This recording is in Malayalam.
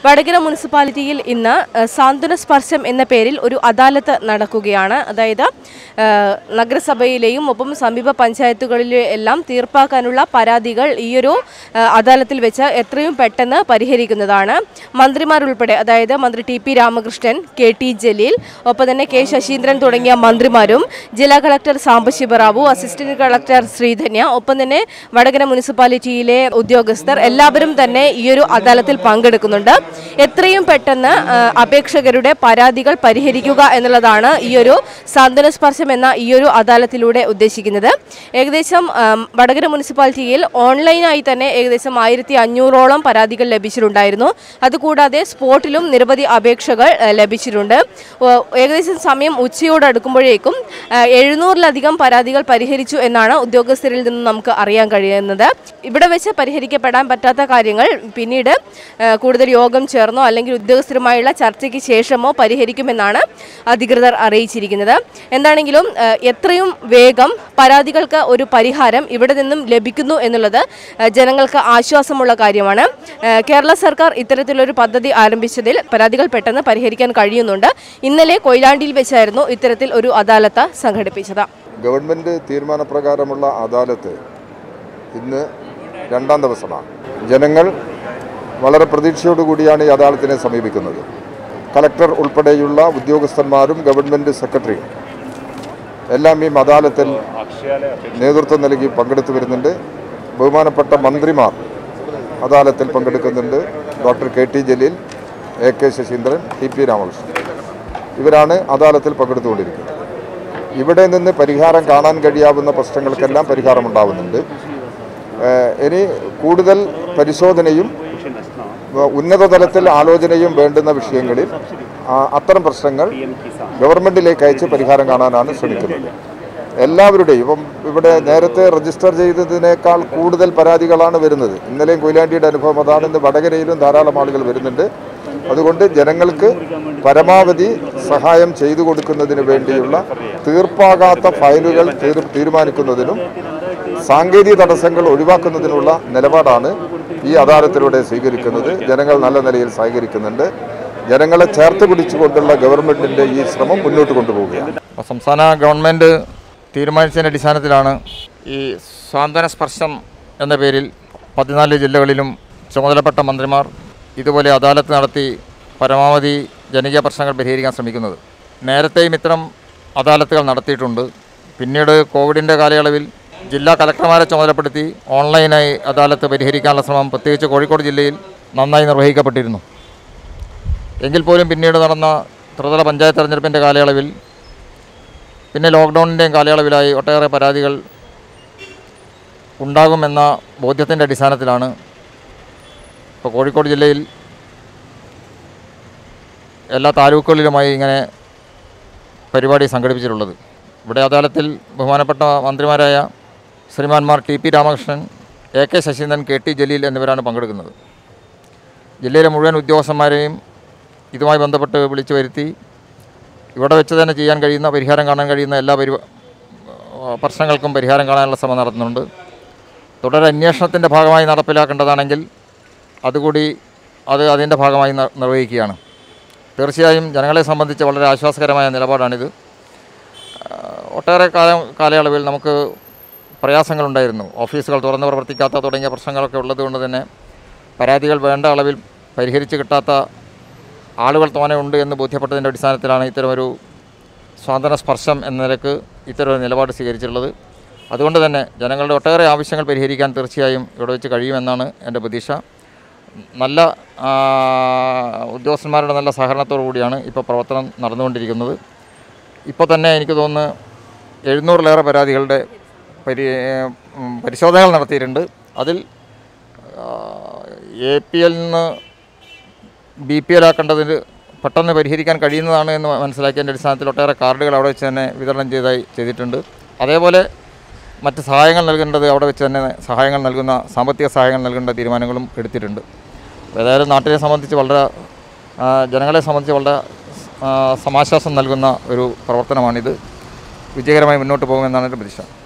വടകര മുനിസിപ്പാലിറ്റിയിൽ ഇന്ന് ഏഹ്, സാന്ത്വന സ്പർശം എന്ന പേരിൽ ഒരു അദാലത്ത് നടക്കുകയാണ് അതായത് ഏഹ്, നഗരസഭയിലെയും ഒപ്പം സമീപ പഞ്ചായത്തുകളിലെ എല്ലാം തീർപ്പാക്കാനുള്ള പരാതികൾ ഈയൊരു ഏഹ്, അദാലത്തിൽ വെച്ച് എത്രയും പെട്ടെന്ന് പരിഹരിക്കുന്നതാണ് മന്ത്രിമാരുൾപ്പെടെ അതായത് മന്ത്രി T P Ramakrishnan K T Jaleel ഒപ്പം തന്നെ കെ ശശീന്ദ്രൻ തുടങ്ങിയ മന്ത്രിമാരും ജില്ലാ collector Sambasiva Rao assistant collector Sreedhanya ഒപ്പം തന്നെ വടകര മുനിസിപ്പാലിറ്റിയിലെ ഉദ്യോഗസ്ഥർ എല്ലാവരും തന്നെ ഈയൊരു അദാലത്തിൽ പങ്കെടുക്കുന്നുണ്ട് എത്രയും പെട്ടെന്ന് ആ, അപേക്ഷകരുടെ പരാതികൾ പരിഹരിക്കുക എന്നുള്ളതാണ് ഈയൊരു സാന്ത്വന സ്പർശം എന്ന ഈയൊരു അദാലത്തിലൂടെ ഉദ്ദേശിക്കുന്നത് ഏകദേശം ആ, വടകര മുനിസിപ്പാലിറ്റിയിൽ ഓൺലൈനായി തന്നെ ഏകദേശം ആയിരത്തി അഞ്ഞൂറോളം പരാതികൾ ലഭിച്ചിട്ടുണ്ടായിരുന്നു അതുകൂടാതെ സ്പോട്ടിലും നിരവധി അപേക്ഷകൾ ആ, ലഭിച്ചിട്ടുണ്ട് ഓ, ഏകദേശം സമയം ഉച്ചയോടടുക്കുമ്പോഴേക്കും ആ, എഴുന്നൂറിലധികം പരാതികൾ പരിഹരിച്ചു എന്നാണ് ഉദ്യോഗസ്ഥരിൽ നിന്ന് നമുക്ക് അറിയാൻ കഴിയുന്നത് ഇവിടെ വെച്ച് പരിഹരിക്കപ്പെടാൻ പറ്റാത്ത കാര്യങ്ങൾ പിന്നീട് ആ, കൂടുതൽ യോഗം ചേർന്നോ അല്ലെങ്കിൽ ഉദ്യോഗസ്ഥരുമായുള്ള ചർച്ചയ്ക്ക് ശേഷമോ പരിഹരിക്കുമെന്നാണ് അധികൃതർ അറിയിച്ചിരിക്കുന്നത് എന്താണെങ്കിലും ആ, എത്രയും വേഗം പരാതികൾക്ക് ഒരു പരിഹാരം ഇവിടെ നിന്നും ലഭിക്കുന്നു എന്നുള്ളത് ആ, ജനങ്ങൾക്ക് ആശ്വാസമുള്ള കാര്യമാണ് ആ, കേരള സർക്കാർ ഇത്തരത്തിലൊരു പദ്ധതി ആരംഭിച്ചതിൽ പരാതികൾ പെട്ടെന്ന് പരിഹരിക്കാൻ കഴിയുന്നുണ്ട് ഇന്നലെ കൊയിലാണ്ടിയിൽ വെച്ചായിരുന്നു ഇത്തരത്തിൽ ഒരു അദാലത്ത് സംഘടിപ്പിച്ചത് ഗവൺമെൻറ് തീരുമാനപ്രകാരമുള്ള അദാലത്ത് ഇന്ന് രണ്ടാം ദിവസമാണ് ജനങ്ങൾ വളരെ പ്രതീക്ഷയോടുകൂടിയാണ് ഈ അദാലത്തിനെ സമീപിക്കുന്നത് കലക്ടർ ഉൾപ്പെടെയുള്ള ഉദ്യോഗസ്ഥന്മാരും ഗവൺമെൻറ് സെക്രട്ടറിയും എല്ലാം ഈ അദാലത്തിൽ നേതൃത്വം നൽകി പങ്കെടുത്തു വരുന്നുണ്ട് ബഹുമാനപ്പെട്ട മന്ത്രിമാർ അദാലത്തിൽ പങ്കെടുക്കുന്നുണ്ട് doctor K T Jaleel A K Saseendran T P Ramakrishnan ഇവരാണ് അദാലത്തിൽ പങ്കെടുത്തുകൊണ്ടിരിക്കുന്നത് ഇവിടെ നിന്ന് പരിഹാരം കാണാൻ കഴിയാവുന്ന പ്രശ്നങ്ങൾക്കെല്ലാം പരിഹാരം ഉണ്ടാവുന്നുണ്ട് ഏഹ് ഇനി കൂടുതൽ പരിശോധനയും ഏഹ് ഉന്നത തലത്തിൽ ആലോചനയും വേണ്ടുന്ന വിഷയങ്ങളിൽ ആ, അത്തരം പ്രശ്നങ്ങൾ ഗവൺമെൻറ്റിലേക്ക് അയച്ച് പരിഹാരം കാണാനാണ് ശ്രമിക്കുന്നത് എല്ലാവരുടെയും ഇപ്പം ഇവിടെ നേരത്തെ രജിസ്റ്റർ ചെയ്തതിനേക്കാൾ കൂടുതൽ പരാതികളാണ് വരുന്നത് ഇന്നലെയും കൊയിലാണ്ടിയുടെ അനുഭവം അതാണ് ഇന്ന് വടകരയിലും ധാരാളം ആളുകൾ വരുന്നുണ്ട് അതുകൊണ്ട് ജനങ്ങൾക്ക് പരമാവധി സഹായം ചെയ്തു കൊടുക്കുന്നതിന് വേണ്ടിയുള്ള തീർപ്പാകാത്ത ഫയലുകൾ തീർ- തീരുമാനിക്കുന്നതിനും സാങ്കേതിക തടസ്സങ്ങൾ ഒഴിവാക്കുന്നതിനുള്ള നിലപാടാണ് ഈ അദാലത്തിലൂടെ സ്വീകരിക്കുന്നത് ജനങ്ങൾ നല്ല നിലയിൽ സഹകരിക്കുന്നുണ്ട് ജനങ്ങളെ ചേർത്ത് പിടിച്ചുകൊണ്ടുള്ള ഗവൺമെന്റിന്റെ ഈ ശ്രമം മുന്നോട്ട് കൊണ്ടുപോവുകയാണ് അപ്പോൾ സംസ്ഥാന ഗവൺമെൻറ് തീരുമാനിച്ചതിൻ്റെ അടിസ്ഥാനത്തിലാണ് ഈ സ്വാന്തന സ്പർശം എന്ന പേരിൽ പതിനാല് ജില്ലകളിലും ചുമതലപ്പെട്ട മന്ത്രിമാർ ഇതുപോലെ അദാലത്ത് നടത്തി പരമാവധി ജനകീയ പ്രശ്നങ്ങൾ പരിഹരിക്കാൻ ശ്രമിക്കുന്നത് നേരത്തെയും ഇത്തരം അദാലത്തുകൾ നടത്തിയിട്ടുണ്ട് പിന്നീട് കോവിഡിൻ്റെ കാലയളവിൽ ജില്ലാ കലക്ടർമാരെ ചുമതലപ്പെടുത്തി ഓൺലൈനായി അദാലത്ത് പരിഹരിക്കാനുള്ള ശ്രമം പ്രത്യേകിച്ച് കോഴിക്കോട് ജില്ലയിൽ നന്നായി നിർവഹിക്കപ്പെട്ടിരുന്നു എങ്കിൽ പോലും പിന്നീട് നടന്ന ത്രിതല പഞ്ചായത്ത് തെരഞ്ഞെടുപ്പിൻ്റെ കാലയളവിൽ പിന്നെ ലോക്ക്ഡൗണിൻ്റെയും കാലയളവിലായി ഒട്ടേറെ പരാതികൾ ഉണ്ടാകുമെന്ന ബോധ്യത്തിൻ്റെ അടിസ്ഥാനത്തിലാണ് ഇപ്പോൾ കോഴിക്കോട് ജില്ലയിൽ എല്ലാ താലൂക്കുകളിലുമായി ഇങ്ങനെ പരിപാടി സംഘടിപ്പിച്ചിട്ടുള്ളത് ഇവിടെ അദാലത്തിൽ ബഹുമാനപ്പെട്ട മന്ത്രിമാരായ ശ്രീമാന്മാർ T P Ramakrishnan A K Saseendran K T Jaleel എന്നിവരാണ് പങ്കെടുക്കുന്നത് ജില്ലയിലെ മുഴുവൻ ഉദ്യോഗസ്ഥന്മാരെയും ഇതുമായി ബന്ധപ്പെട്ട് വിളിച്ചു വരുത്തി ഇവിടെ വെച്ച് തന്നെ ചെയ്യാൻ കഴിയുന്ന പരിഹാരം കാണാൻ കഴിയുന്ന എല്ലാ പരി പ്രശ്നങ്ങൾക്കും പരിഹാരം കാണാനുള്ള ശ്രമം നടത്തുന്നുണ്ട് തുടർ അന്വേഷണത്തിൻ്റെ ഭാഗമായി നടപ്പിലാക്കേണ്ടതാണെങ്കിൽ അതുകൂടി അത് അതിൻ്റെ ഭാഗമായി ന- നിർവഹിക്കുകയാണ് തീർച്ചയായും ജനങ്ങളെ സംബന്ധിച്ച് വളരെ ആശ്വാസകരമായ നിലപാടാണിത് ആ, ഒട്ടേറെ കാലം കാലയളവിൽ നമുക്ക് പ്രയാസങ്ങളുണ്ടായിരുന്നു ഓഫീസുകൾ തുറന്ന് പ്രവർത്തിക്കാത്ത തുടങ്ങിയ പ്രശ്നങ്ങളൊക്കെ ഉള്ളതുകൊണ്ട് തന്നെ പരാതികൾ വേണ്ട അളവിൽ പരിഹരിച്ച് കിട്ടാത്ത ആളുകൾ തോനെ ഉണ്ട് എന്ന് ബോധ്യപ്പെട്ടതിൻ്റെ അടിസ്ഥാനത്തിലാണ് ഇത്തരമൊരു സ്വാതന്ത്ര്യ സ്പർശം എന്ന നിലക്ക് ഇത്തരമൊരു നിലപാട് സ്വീകരിച്ചിട്ടുള്ളത് അതുകൊണ്ട് തന്നെ ജനങ്ങളുടെ ഒട്ടേറെ ആവശ്യങ്ങൾ പരിഹരിക്കാൻ തീർച്ചയായും ഇവിടെ വെച്ച് കഴിയുമെന്നാണ് എൻ്റെ പ്രതീക്ഷ നല്ല ആ, ഉദ്യോഗസ്ഥന്മാരുടെ നല്ല സഹകരണത്തോടു കൂടിയാണ് ഇപ്പോൾ പ്രവർത്തനം നടന്നുകൊണ്ടിരിക്കുന്നത് ഇപ്പോൾ തന്നെ എനിക്ക് തോന്നുന്നു എഴുന്നൂറിലേറെ പരാതികളുടെ പരി ഉം, പരിശോധനകൾ നടത്തിയിട്ടുണ്ട് അതിൽ എ പി എല്ലിൽ നിന്ന് ബി പി എൽ ആക്കേണ്ടതിന് പെട്ടെന്ന് പരിഹരിക്കാൻ കഴിയുന്നതാണ് എന്ന് മനസ്സിലാക്കിയതിൻ്റെ അടിസ്ഥാനത്തിൽ ഒട്ടേറെ കാർഡുകൾ അവിടെ വെച്ച് തന്നെ വിതരണം ചെയ്തായി ചെയ്തിട്ടുണ്ട് അതേപോലെ മറ്റ് സഹായങ്ങൾ നൽകേണ്ടത് അവിടെ വെച്ച് തന്നെ സഹായങ്ങൾ നൽകുന്ന സാമ്പത്തിക സഹായങ്ങൾ നൽകേണ്ട തീരുമാനങ്ങളും എടുത്തിട്ടുണ്ട് അപ്പോൾ ഏതായാലും നാട്ടിനെ സംബന്ധിച്ച് വളരെ ആ, ജനങ്ങളെ സംബന്ധിച്ച് വളരെ ആ, സമാശ്വാസം നൽകുന്ന ഒരു പ്രവർത്തനമാണിത് വിജയകരമായി മുന്നോട്ട് പോകുമെന്നാണ് എൻ്റെ പ്രതീക്ഷ